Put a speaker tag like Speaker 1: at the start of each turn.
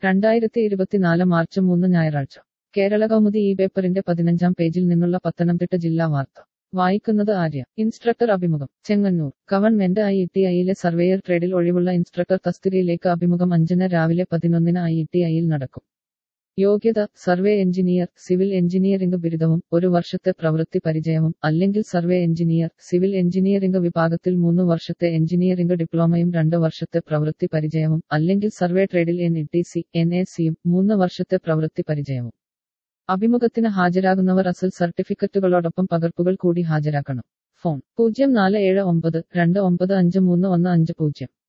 Speaker 1: രണ്ടായിരത്തി ഇരുപത്തിനാല് മാർച്ച് മൂന്ന് ഞായറാഴ്ച കേരള കൗമുദി ഈ പേപ്പറിന്റെ പതിനഞ്ചാം പേജിൽ നിന്നുള്ള പത്തനംതിട്ട ജില്ലാ വാർത്ത വായിക്കുന്നത് ആര്യ ഇൻസ്ട്രക്ടർ അഭിമുഖം ചെങ്ങന്നൂർ ഗവൺമെന്റ് ഐ ടി ഐയിലെ സർവേയർ ട്രേഡിൽ ഒഴിവുള്ള ഇൻസ്ട്രക്ടർ തസ്തികയിലേക്ക് അഭിമുഖം അഞ്ചിന് രാവിലെ പതിനൊന്നിന് ഐ ടി ഐയിൽ നടക്കും യോഗ്യത സർവേ എഞ്ചിനീയർ സിവിൽ എഞ്ചിനീയറിംഗ് ബിരുദവും ഒരു വർഷത്തെ പ്രവൃത്തി പരിചയവും അല്ലെങ്കിൽ സർവേ എഞ്ചിനീയർ സിവിൽ എഞ്ചിനീയറിംഗ് വിഭാഗത്തിൽ മൂന്ന് വർഷത്തെ എഞ്ചിനീയറിംഗ് ഡിപ്ലോമയും രണ്ട് വർഷത്തെ പ്രവൃത്തി പരിചയവും അല്ലെങ്കിൽ സർവേ ട്രേഡിൽ N E T C N A സിയും മൂന്ന് വർഷത്തെ പ്രവൃത്തി പരിചയവും അഭിമുഖത്തിന് ഹാജരാകുന്നവർ അസൽ സർട്ടിഫിക്കറ്റുകളോടൊപ്പം പകർപ്പുകൾ കൂടി ഹാജരാക്കണം ഫോൺ പൂജ്യം നാല് ഏഴ് ഒമ്പത് രണ്ട് ഒമ്പത് അഞ്ച് മൂന്ന് ഒന്ന് അഞ്ച് പൂജ്യം